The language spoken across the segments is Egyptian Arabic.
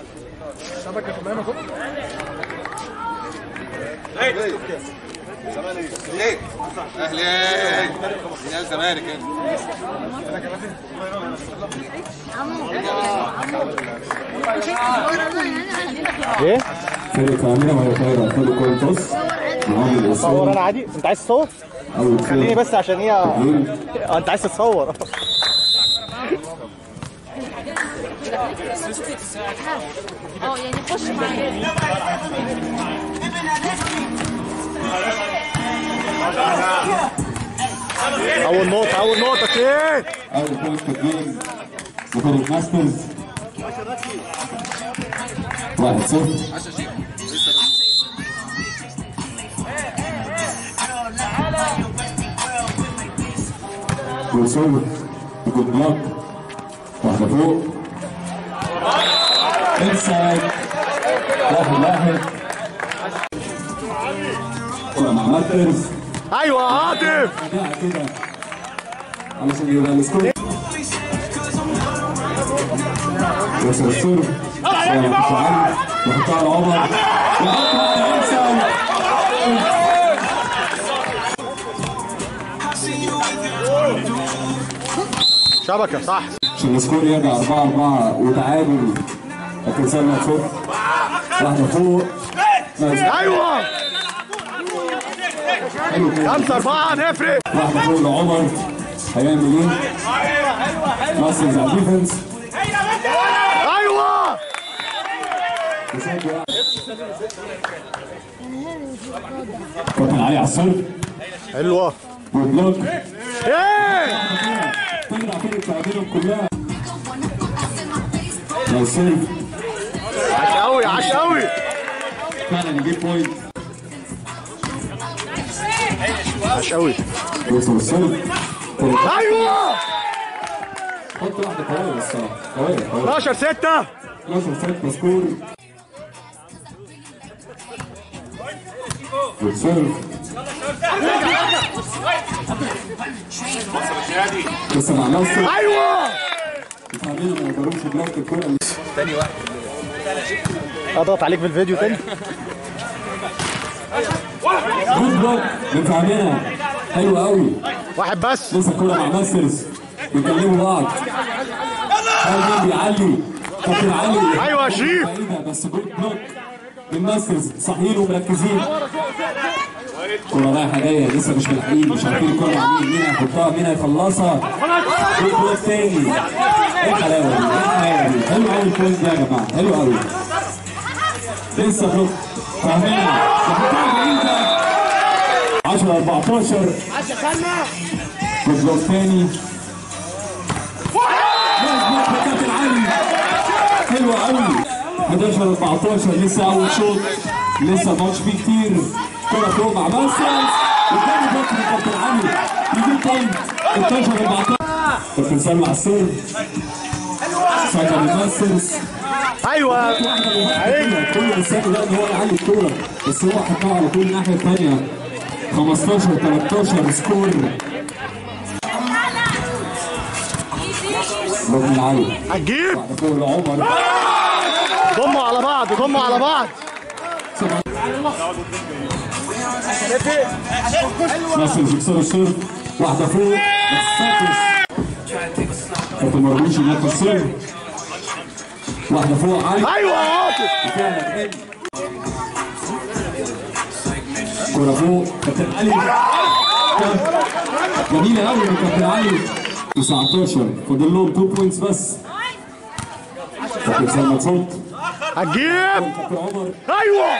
شبكه في المهمه ليه؟ اهلي يا الزمالك انت ايه؟ فرقة عاملة وهي طايرة خدوا كورة توس معاهم صور الإرسال انا عادي انت عايز تصور؟ أول خليني خير بس عشان هي جول اه انت عايز تتصور اه يعني خش معايا اول نقطه اول نقطه ايه؟ أول بوينت في الجيم لفريق ماسترز واحد صفر وصول تكون بلوك واحدة فوق انسايد واحد واحد كرة مع ماسترز ايوه عاطف لا كده علشان يبقى السكور يوصل السرب ويحطها على عمر ويحطها على انسان شبكه صح عشان السكور يرجع 4 4 وتعادل لكن سلمى فوق واحدة فوق ايوه حلو كده خمسة أربعة نفرق واحدة فوق لعمر هيعمل ايه؟ ماسترز على الديفنس أيوه يسجل كابتن علي على السرب حلوة وبلوك إيه ترجع فرقة تعادلهم كلها لو سيرف عاش أوي عاش أوي فعلا يجيب بوينت عاش أوي يوصل السيرف أيوه حط واحدة قوية الصراحة قوية قوية 12 6 12 ست سكور والسيرف لسه مع ناصر أيوه متعاملين ما يقدروش بلوك الكورة أضغط عليك في الفيديو تاني جود بلوك من فهمنا حلو قوي واحد بس لسه الكورة مع ماسترز بيكلموا بعض هل مين بيعلي كابتن علي أيوه يا شريف بعيدة بس جود بلوك من ماسترز صاحيين ومركزين كرة رايحة جاية لسه مش ملاحقين مش عارفين الكرة مع مين مين هيحطها مين هيخلصها جود بلوك تاني ايه الحلاوة دي ايه الحلاوة دي حلو قوي البوينت دي يا جماعة حلو قوي لسه بلوك فاهمين يحطها بعيدة 10 14 جود بلوك تاني نايس بلوك يا كابتن علي حلو قوي 11 14 لسه اول شوط لسه الماتش فيه كتير كرة فوق مع ماسترز وتاني بلوك من كابتن علي يجيب بوينت 16 14 كابتن سلمى على السير سجل الماسترز أيوه واحدة كل السنة ده ان هو يعلي الكورة بس هو حطها على طول الناحية الثانية 15 13 سكور رغم العالي هتجيب واحدة فوق لعمر ضموا على بعض ضموا على بعض ماسل يكسروا السيرف واحدة فوق بس ساكس كابتن مرموش هناك السيرف واحدة فوق علي أيوه يا عاطف فعلا حلو كرة فوق كابتن علي جميلة قوي من كابتن علي 19 فاضل لهم 2 بوينتس بس كابتن سلمى صوت هتجيب كابتن عمر أيوه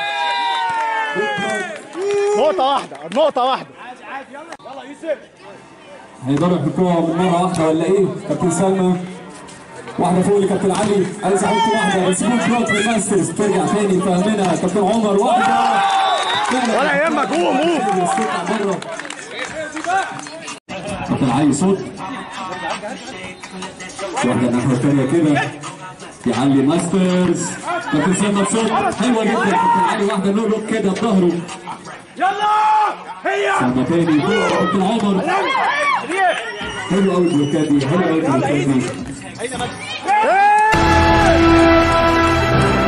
نقطة واحدة نقطة واحدة هيقدروا يحطوها من مرة واحدة ولا ايه؟ كابتن سلمى واحدة فوق لكابتن علي عايز احط واحدة بس مو بلوك من ماسترز ترجع تاني فاهمينها كابتن عمر واحدة ولا يهمك قوم قوم بره كابتن علي صوت واحدة الناحية التانية كده يعلي ماسترز كابتن سلمى صوت حلوة جدا كابتن علي واحدة نو لوك كده بظهره يلا هي سلمى تاني فوق كابتن عمر حلو قوي البلوكات دي حلو قوي البلوكات دي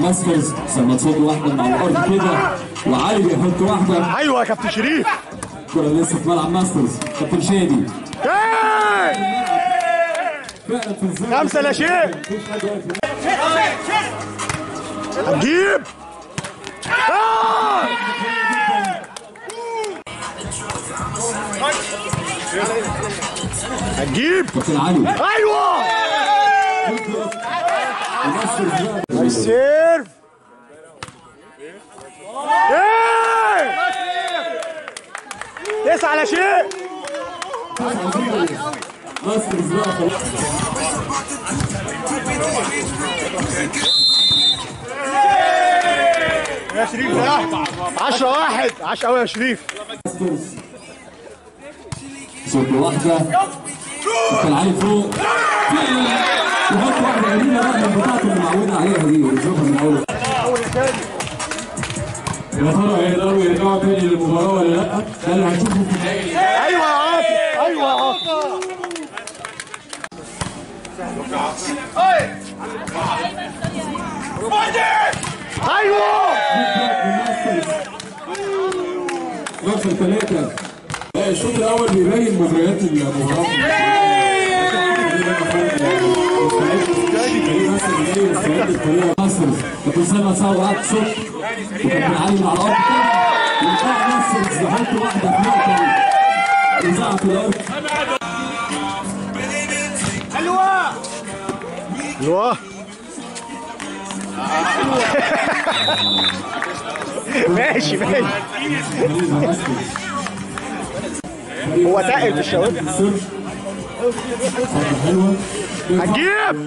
ماسترز سما تصد واحده مع الارض كده وعلي بيحط واحده ايوه يا كابتن شريف كره لسه في ملعب ماسترز كابتن شادي إيه! فعلا في الزمن خمسة لا شيء مفيش حد واقف هتجيب آه! هتجيب كابتن علي ايوه ماسترز بقى سيرف ايه تسعة لا شيء ماسترز بقى خلاص يا شريف ده 10 واحد 10 قوي يا شريف ماسترز صوت واحده كابتن علي فوق يحط واحده قليله بقى من بتاعته اللي معودنا عليها دي ويشوفها من اول يا ترى هيقدروا يرجعوا تاني للمباراه ولا لا؟ ده اللي هنشوفه في النهائي ايوه يا عاطف ايوه يا عاطف ايوه رقم ثلاثة لا الشوط الأول بيبين مجريات المباراة مصر كابتن سلمى صعب قعد صوت وكابتن علي مع الأرض وبتاع مصر يحط واحدة في نقطة يزعق في الأرض ايوه ماشي ماشي هو تقل في الشوارع حلوة هتجيب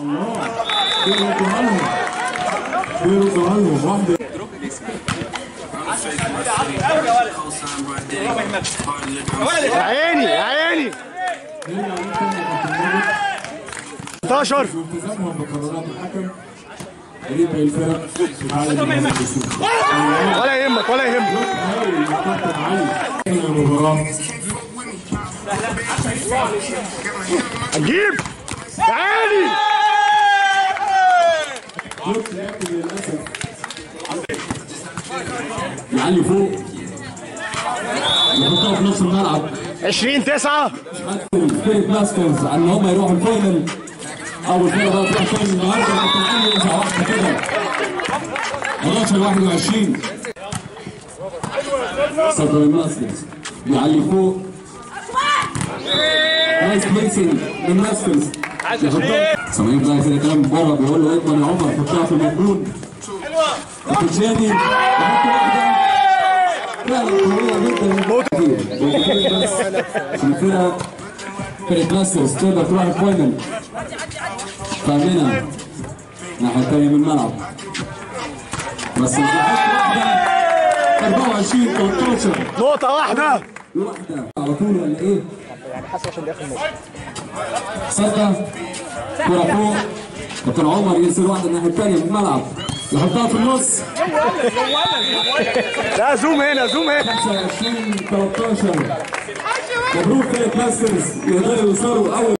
بيرد عنهم واحدة يا عيني يا عيني 16 التزامهم بقرارات الحكم قريب الفرق تتعلم من هذا الاسلوب ولا يهمك ولا يهمك كابتن علي المباراة هتجيب يا عيني شوط لكن للاسف يعلي فوق يحطها في نص الملعب 20 9 حتى فرقة ماسترز على ان هم يروحوا الفاينل اول فرقه بقى تروح الفاينل النهارده كابتن علي يرجع واحده كده 11 21 صدر الماسترز بيعلي فوق نايس بليسنج من ماسترز يحطها سامعين بقى كده كلام بره بيقول له اضمن يا عمر حطها في المجنون كابتن شادي يحط واحده فعلا قويه جدا بس الفرقه فرقه ماسترز تقدر تروح الفاينل فاهمينها الناحيه الثانيه من الملعب بس بيحط واحده 24 13 نقطة واحدة واحده على طول ولا ايه؟ صدى كرة فوق كابتن عمر ينزل واحده الناحيه الثانيه من الملعب يحطها في النص لا زوم هنا زوم هنا 25 13 مبروك فرقه ماسترز يقدروا يوصلوا اول